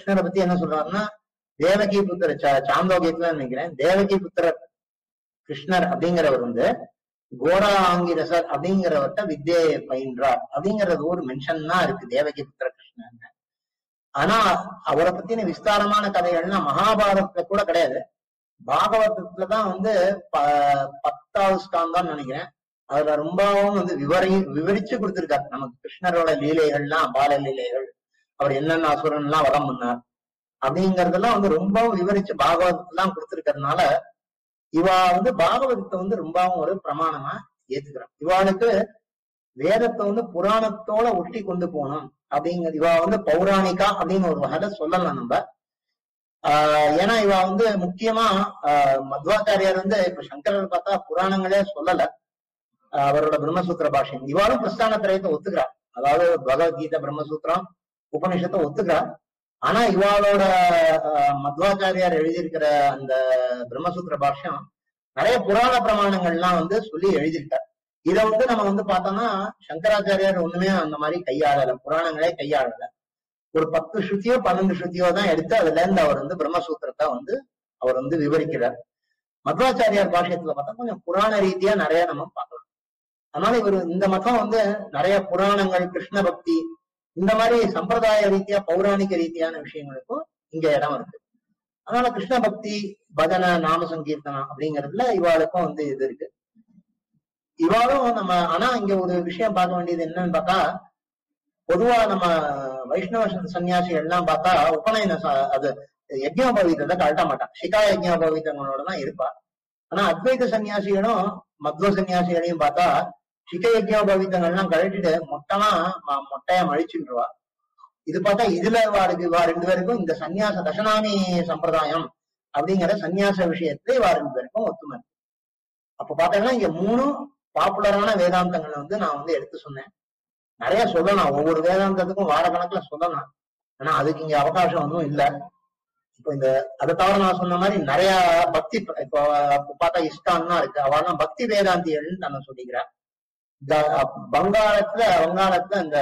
கிருஷ்ணரை பத்தி என்ன சொல்றாருன்னா தேவகி புத்திர சா- சாந்தோக்கியத்துல நினைக்கிறேன் தேவகி புத்திர கிருஷ்ணர் அப்படிங்கிறவர் வந்து கோரா ஆங்கிரசர் அப்படிங்கிறவர்கிட்ட வித்யை பயின்றார் அப்படிங்கறது ஒரு மென்ஷன் தான் இருக்கு தேவகி புத்திர கிருஷ்ணன் ஆனா அவரை பத்தின விஸ்தாரமான கதைகள்லாம் மகாபாரதத்துல கூட கிடையாது பாகவதத்துல தான் வந்து ப- பத்தாவது ஸ்காந்தம் நினைக்கிறேன் அதுல ரொம்பவும் வந்து விவரி விவரிச்சு கொடுத்திருக்காரு நமக்கு கிருஷ்ணரோட லீலைகள்லாம் பால லீலைகள் அவர் என்னென்ன அசுரன் எல்லாம் வரம் பண்ணார் அப்படிங்கறதெல்லாம் வந்து ரொம்பவும் விவரிச்சு பாகவதத்தெல்லாம் கொடுத்திருக்கறதுனால இவா வந்து பாகவதத்தை வந்து ரொம்பவும் ஒரு பிரமாணமா ஏத்துக்கிறான் இவாளுக்கு வேதத்தை வந்து புராணத்தோட ஒட்டி கொண்டு போகணும் அப்படிங்கிறது இவா வந்து பௌராணிகா அப்படின்னு ஒரு வகையில சொல்லலாம் நம்ம ஆஹ் ஏன்னா இவ வந்து முக்கியமா ஆஹ் மத்வாச்சாரியார் வந்து இப்ப சங்கரர் பார்த்தா புராணங்களே சொல்லல ஆஹ் அவரோட பிரம்மசூத்திர பாஷ்யம் இவாளும் பிரஸ்தான திரயத்தை ஒத்துக்கிறா அதாவது பகவத்கீதை பிரம்மசூத்திரம் உபனிஷத்தை ஒத்துக்கிறா ஆனா இவாளோட ஆஹ் மத்வாச்சாரியார் எழுதியிருக்கிற அந்த பிரம்மசூத்திர பாஷ்யம் நிறைய புராண பிரமாணங்கள்லாம் வந்து சொல்லி எழுதியிருக்கார் இத வந்து நம்ம வந்து பார்த்தோம்னா சங்கராச்சாரியார் ஒண்ணுமே அந்த மாதிரி கையாளல புராணங்களே கையாளல ஒரு பத்து ஸ்ருதியோ பன்னெண்டு ஸ்ருதியோ தான் எடுத்து அதுல இருந்து அவர் வந்து பிரம்மசூத்திரத்தை வந்து அவர் வந்து விவரிக்கிறார் மத்வாச்சாரியார் பாஷ்யத்துல பார்த்தா கொஞ்சம் புராண ரீதியா நிறைய நம்ம பார்க்கலாம் அதனால இவர் இந்த மதம் வந்து நிறைய புராணங்கள் கிருஷ்ண பக்தி இந்த மாதிரி சம்பிரதாய ரீதியா பௌராணிக ரீதியான விஷயங்களுக்கும் இங்க இடம் இருக்கு அதனால கிருஷ்ண பக்தி பஜனை நாம சங்கீர்த்தனம் அப்படிங்கிறதுல இவாளுக்கும் வந்து இது இருக்கு இவாளும் நம்ம ஆனா இங்க ஒரு விஷயம் பார்க்க வேண்டியது என்னன்னு பார்த்தா பொதுவா நம்ம வைஷ்ணவ சன்னியாசிகள் எல்லாம் பார்த்தா உபநயன ச- அது யஜ்ஞோபவீதத்தை கழட்ட மாட்டான் சிகா யஜ்ஞோபவீதங்களோட தான் இருப்பா ஆனா அத்வைத சன்னியாசிகளும் மத்வ சன்னியாசிகளையும் பார்த்தா சிக யஜ்ஞோபவீதங்கள்லாம் கழட்டிட்டு மொட்டமா ம- மொட்டையா மழிச்சுருவா இது பார்த்தா இதுல வாருக்கு வா ரெண்டு பேருக்கும் இந்த சன்னியாச தசனாமி சம்பிரதாயம் அப்படிங்கிற சன்னியாச விஷயத்துல இவா ரெண்டு பேருக்கும் ஒத்துமை இருக்கு. அப்ப பாத்தீங்கன்னா இங்க மூணு பாப்புலரான வேதாந்தங்களை வந்து நான் வந்து எடுத்து சொன்னேன் நிறைய சொல்லலாம் ஒவ்வொரு வேதாந்தத்துக்கும் வார கணக்குல சொல்லலாம் ஆனா அதுக்கு இங்க அவகாசம் ஒன்றும் இல்ல இப்போ இந்த அதை தவிர நான் சொன்ன மாதிரி நிறைய பக்தி இப்போ இப்போ பார்த்தா இஸ்கான்னா இருக்கு அவெல்லாம் பக்தி வேதாந்திகள்னு தன்னை சொல்லிக்கிறா க- பங்காளத்துல வங்காளத்துல இந்த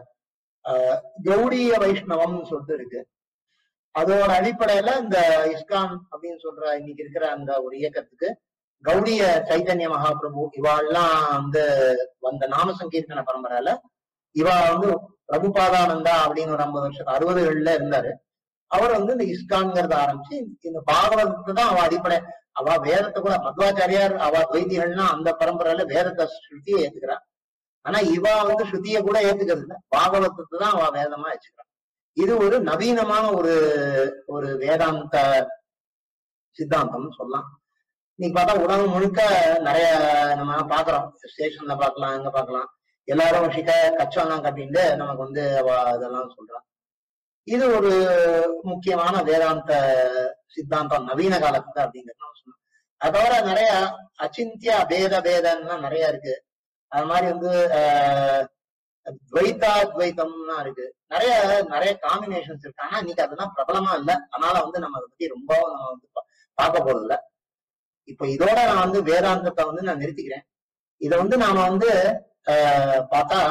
ஆஹ், கௌடிய வைஷ்ணவம்னு சொல்லிட்டு இருக்கு அதோட அடிப்படையில இந்த இஸ்கான் அப்படின்னு சொல்ற இன்னைக்கு இருக்கிற அந்த ஒரு இயக்கத்துக்கு கௌடிய சைதன்ய மகாபிரபு இவாள்லாம் வந்து வந்த நாம சங்கீர்த்தன பரம்பரையில இவா வந்து பிரபுபாதானந்தா அப்படின்னு ஒரு ஐம்பது வருஷம் அறுபதுகள்ல இருந்தாரு அவர் வந்து இந்த இஸ்கான்ங்கிறத ஆரம்பிச்சு இந்த பாகவதத்தை தான் அவ அடிப்படை அவ வேதத்தை கூட மத்வாச்சாரியார் அவ துவைதிகள்னா அந்த பரம்பரையில வேதத்தை ஸ்ருதியை ஏத்துக்கிறா ஆனா இவ வந்து ஸ்ருதிய கூட ஏத்துக்கிறது இல்ல பாகவதத்தை தான் அவ வேதமா வச்சுக்கிறா இது ஒரு நவீனமான ஒரு ஒரு வேதாந்த சித்தாந்தம்னு சொல்லலாம் இன்னைக்கு பார்த்தா உலகம் முழுக்க நிறைய நம்ம பாக்குறோம் ஸ்டேஷன்ல பார்க்கலாம் எங்க பார்க்கலாம் எல்லாரும் ஷிக கச்சோலாம் கட்டிட்டு நமக்கு வந்து அவ இதெல்லாம் சொல்றான் இது ஒரு முக்கியமான வேதாந்த சித்தாந்தம் நவீன காலத்துல அப்படிங்கிறது நம்ம சொல்லலாம் அது தவிர நிறைய அச்சிந்திய பேத பேதம்னா நிறைய இருக்கு அது மாதிரி வந்து ஆஹ், துவைத்தாத்வைத்தம்லாம் இருக்கு நிறைய நிறைய காம்பினேஷன்ஸ் இருக்கு ஆனா இன்னைக்கு அதெல்லாம் பிரபலமா இல்ல அதனால வந்து நம்ம அதை பத்தி ரொம்ப நம்ம வந்து பா- பார்க்க போறது இல்ல இப்ப இதோட நான் வந்து வேதாந்தத்தை வந்து நான் நிறுத்திக்கிறேன் இதை வந்து நாம வந்து ஆஹ், பார்த்தா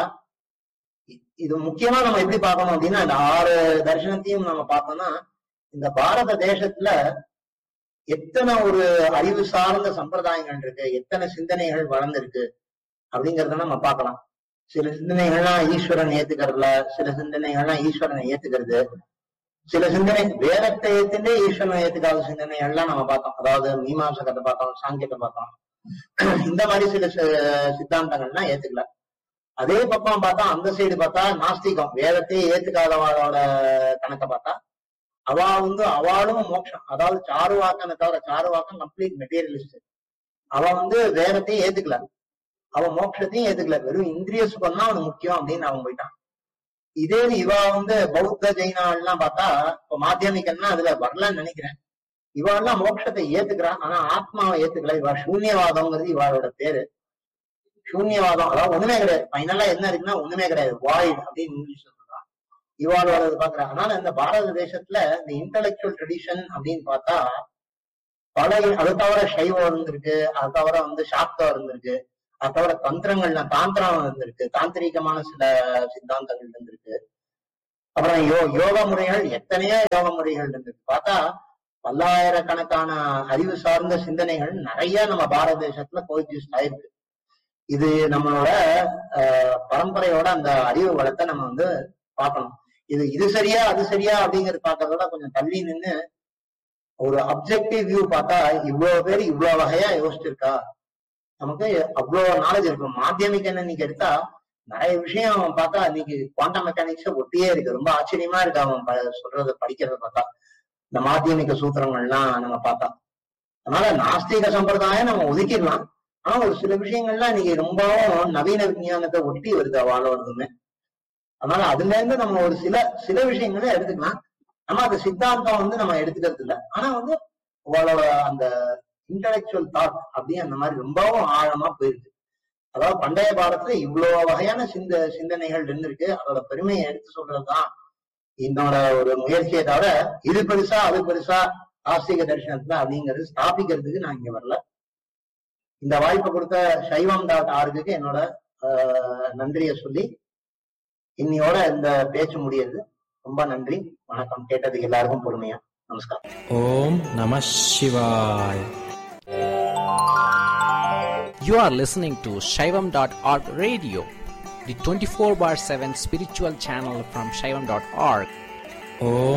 இ- இது முக்கியமா நம்ம எப்படி பார்க்கணும் அப்படின்னா இந்த ஆறு தரிசனத்தையும் நம்ம பார்த்தோம்னா இந்த பாரத தேசத்துல எத்தனை ஒரு அறிவு சார்ந்த சம்பிரதாயங்கள் இருக்கு எத்தனை சிந்தனைகள் வளர்ந்துருக்கு அப்படிங்கறத நம்ம பார்க்கலாம் சில சிந்தனைகள்லாம் ஈஸ்வரன் ஏத்துக்கிறதுல சில சிந்தனைகள்லாம் ஈஸ்வரனை ஏத்துக்கிறது சில சிந்தனை வேதத்தை ஏத்துட்டு ஈஸ்வரனை ஏத்துக்காத சிந்தனைகள்லாம் நம்ம பார்த்தோம் அதாவது மீமாசகத்தை பார்த்தோம் சாங்கியத்தை பார்த்தோம் இந்த மாதிரி சில சி- சித்தாந்தங்கள்லாம் ஏத்துக்கல அதே பக்கம் பார்த்தா அந்த சைடு பார்த்தா நாஸ்திகம் வேதத்தையே ஏத்துக்காதவளோட கணக்கை பார்த்தா அவ வந்து அவளும் மோட்சம் அதாவது சாருவாக்கனை தவிர சாருவாக்கம் கம்ப்ளீட் மெட்டீரியலிஸ்ட் அவ வந்து வேதத்தையும் ஏத்துக்கல அவ மோட்சத்தையும் ஏத்துக்கல வெறும் இந்திரிய சுகம் தான் அவனுக்கு முக்கியம் அப்படின்னு அவன் போயிட்டான் இதே இது இவ வந்து பௌத்த ஜெயினா எல்லாம் பார்த்தா இப்ப மாத்தியமிக்கன்னா அதுல வரலன்னு நினைக்கிறேன் இவாள்லாம் மோட்சத்தை ஏத்துக்கிறான் ஆனா ஆத்மாவை ஏத்துக்கல இவ சூன்யவாதம்ங்கிறது இவாளோட பேரு சூன்யவாதம் அதாவது ஒண்ணுமே கிடையாது ஃபைனலா என்ன இருக்குன்னா ஒண்ணுமே கிடையாது வாய்ட் அப்படின்னு இங்கிலீஷ்ல சொல்றான் இவாளோட இது பாக்குறேன் அதனால இந்த பாரத தேசத்துல இந்த இன்டலெக்சுவல் ட்ரெடிஷன் அப்படின்னு பார்த்தா பல அது தவிர சைவம் இருந்திருக்கு அது தவிர வந்து சாக்தம் இருந்திருக்கு அது தவிர தந்திரங்கள்ல தாந்திரம் இருந்திருக்கு தாந்திரிகமான சில சித்தாந்தங்கள் இருந்திருக்கு அப்புறம் யோ யோக முறைகள் எத்தனையோ யோக முறைகள் இருக்கு பார்த்தா பல்லாயிரக்கணக்கான அறிவு சார்ந்த சிந்தனைகள் நிறைய நம்ம பாரத தேசத்துல கோஎக்ஸிஸ்ட் ஆயிருக்கு இது நம்மளோட ஆஹ், பரம்பரையோட அந்த அறிவு வளத்தை நம்ம வந்து பார்க்கணும் இது இது சரியா அது சரியா அப்படிங்கறது பார்க்கறதோட கொஞ்சம் தள்ளி நின்னு ஒரு அப்ஜெக்டிவ் வியூ பார்த்தா இவ்வளவு பேர் இவ்வளவு வகையா யோசிச்சிருக்கா நமக்கு அவ்வளவு நாலேஜ் இருக்கும் மாத்தியமிக் என்ன இன்னைக்கு எடுத்தா நிறைய விஷயம் பார்த்தா இன்னைக்கு குவாண்டம் மெக்கானிக்ஸ் ஒட்டியே இருக்கு ரொம்ப ஆச்சரியமா இருக்கு அவன் ப- சொல்றத படிக்கிறத பார்த்தா இந்த மாத்தியமிக சூத்திரங்கள்லாம் நம்ம பார்த்தா அதனால நாஸ்திக சம்பிரதாயம் நம்ம ஒதுக்கிடலாம் ஆனா ஒரு சில விஷயங்கள்லாம் இன்னைக்கு ரொம்பவும் நவீன விஞ்ஞானத்தை ஒட்டி வருது அவ்வளவுமே அதனால அதுல இருந்து நம்ம ஒரு சில சில விஷயங்களை எடுத்துக்கலாம் ஆனா அது சித்தாந்தம் வந்து நம்ம எடுத்துக்கிறது இல்ல ஆனா வந்து அவளோட அந்த இன்டலெக்சுவல் தாட் அப்படியே அந்த மாதிரி ரொம்பவும் ஆழமா போயிருக்கு அதாவது பண்டைய காலத்துல இவ்வளவு வகையான சிந்த சிந்தனைகள் இருந்திருக்கு அதோட பெருமையை எடுத்து சொல்றதுதான் என்னோட ஒரு முயற்சியை தவிர இது பெருசா அது பெருசா ஆஸ்திக தரிசனத்துல அப்படிங்கிறது ஸ்தாபிக்கிறதுக்கு நான் இங்க வரல இந்த வாய்ப்பை கொடுத்த சைவம் டாட் ஆர்குக்கு என்னோட ஆஹ், நன்றியை சொல்லி இன்னையோட இந்த பேச்சு முடியுது ரொம்ப நன்றி வணக்கம் கேட்டதுக்கு எல்லாருக்கும் பொறுமையா நமஸ்காரம் Om Namah Shivaya. You are listening to Shaivam.org radio, the 24 bar 7 spiritual channel from Shaivam.org. Om